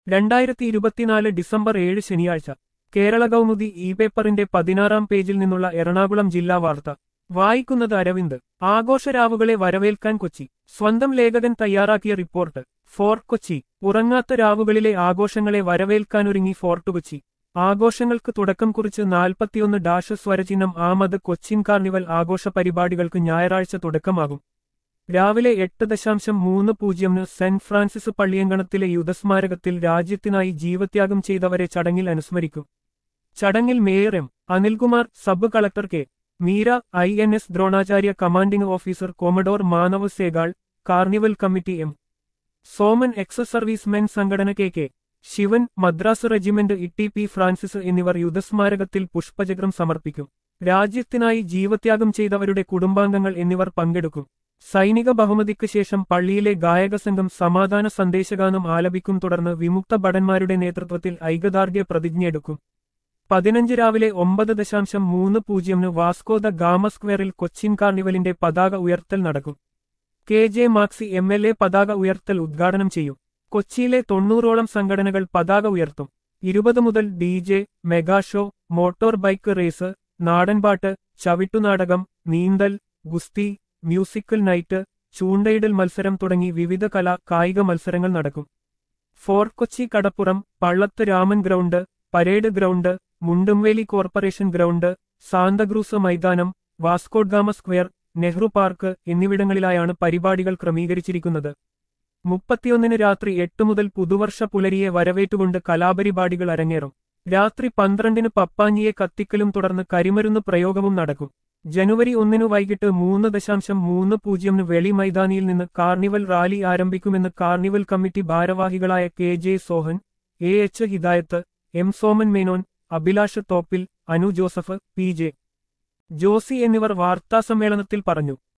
രണ്ടായിരത്തി ഇരുപത്തിനാല് ഡിസംബർ ഏഴ് ശനിയാഴ്ച കേരള കൗമുദി ഇ പേപ്പറിന്റെ പതിനാറാം പേജിൽ നിന്നുള്ള എറണാകുളം ജില്ലാ വാർത്ത വായിക്കുന്നത് അരവിന്ദ് ആഘോഷരാവുകളെ വരവേൽക്കാൻ കൊച്ചി സ്വന്തം ലേഖകൻ തയ്യാറാക്കിയ റിപ്പോർട്ട് ഫോർട്ട് കൊച്ചി ഉറങ്ങാത്ത രാവുകളിലെ ആഘോഷങ്ങളെ വരവേൽക്കാനൊരുങ്ങി ഫോർട്ട് കൊച്ചി ആഘോഷങ്ങൾക്ക് തുടക്കം കുറിച്ച് നാൽപ്പത്തിയൊന്ന് ഡാഷ് സ്വരചിഹ്നം ആമത് കൊച്ചിൻ കാർണിവൽ ആഘോഷ പരിപാടികൾക്ക് ഞായറാഴ്ച തുടക്കമാകും രാവിലെ എട്ട് ദശാംശം മൂന്ന് പൂജ്യമിന് സെന്റ് ഫ്രാൻസിസ് പള്ളിയങ്കണത്തിലെ യുദ്ധസ്മാരകത്തിൽ രാജ്യത്തിനായി ജീവത്യാഗം ചെയ്തവരെ ചടങ്ങിൽ അനുസ്മരിക്കും ചടങ്ങിൽ mayor M Anilkumar sub collector K Meera I N S Dronacharya commanding officer commodore Manav Sehgal carnival committee M Soman ex service men സംഘടന K K Sivan Madras regiment E P Francis എന്നിവർ യുദ്ധസ്മാരകത്തിൽ പുഷ്പചക്രം സമർപ്പിക്കും രാജ്യത്തിനായി ജീവത്യാഗം ചെയ്തവരുടെ കുടുംബാംഗങ്ങൾ എന്നിവർ പങ്കെടുക്കും സൈനിക ബഹുമതിക്ക് ശേഷം പള്ളിയിലെ ഗായകസംഘം സമാധാന സന്ദേശഗാനം ആലപിക്കും തുടർന്ന് വിമുക്ത ഭടന്മാരുടെ നേതൃത്വത്തിൽ ഐകദാർഢ്യ പ്രതിജ്ഞയെടുക്കും പതിനഞ്ച് രാവിലെ ഒമ്പത് ദശാംശം മൂന്ന് പൂജ്യമിന് വാസ്കോ ദ ഗാമ സ്ക്വയറിൽ കൊച്ചിൻ കാർണിവലിന്റെ പതാക ഉയർത്തൽ നടക്കും K J Maxi M L A പതാക ഉയർത്തൽ ഉദ്ഘാടനം ചെയ്യും കൊച്ചിയിലെ തൊണ്ണൂറോളം സംഘടനകൾ പതാക ഉയർത്തും ഇരുപത് മുതൽ D J mega show motor bike race നാടൻപാട്ട് ചവിട്ടുനാടകം നീന്തൽ ഗുസ്തി മ്യൂസിക്കൽ നൈറ്റ് ചൂണ്ടയിടൽ മത്സരം തുടങ്ങി വിവിധ കലാ കായിക മത്സരങ്ങൾ നടക്കും ഫോർട്ട് കൊച്ചി കടപ്പുറം Pallathu Raman ground parade ground Mundamveli corporation ground Santacruz മൈതാനം വാസ്കോഡ്ഗാമ സ്ക്വയർ നെഹ്റു പാർക്ക് എന്നിവിടങ്ങളിലായാണ് പരിപാടികൾ ക്രമീകരിച്ചിരിക്കുന്നത് മുപ്പത്തിയൊന്നിന് രാത്രി എട്ട് മുതൽ പുതുവർഷ പുലരിയെ വരവേറ്റുകൊണ്ട് കലാപരിപാടികൾ അരങ്ങേറും രാത്രി പന്ത്രണ്ടിന് പപ്പാഞ്ഞിയെ കത്തിക്കലും തുടർന്ന് കരിമരുന്ന് പ്രയോഗവും നടക്കും ജനുവരി ഒന്നിനു വൈകിട്ട് മൂന്ന് ദശാംശം മൂന്ന് പൂജ്യമിന് വെളി മൈതാനിയിൽ നിന്ന് കാർണിവൽ റാലി ആരംഭിക്കുമെന്ന് കാർണിവൽ കമ്മിറ്റി ഭാരവാഹികളായ K J Sohan A H Hidayath M Soman Menon Abhilash Thoppil Anu Joseph P J Josy എന്നിവർ വാർത്താസമ്മേളനത്തിൽ പറഞ്ഞു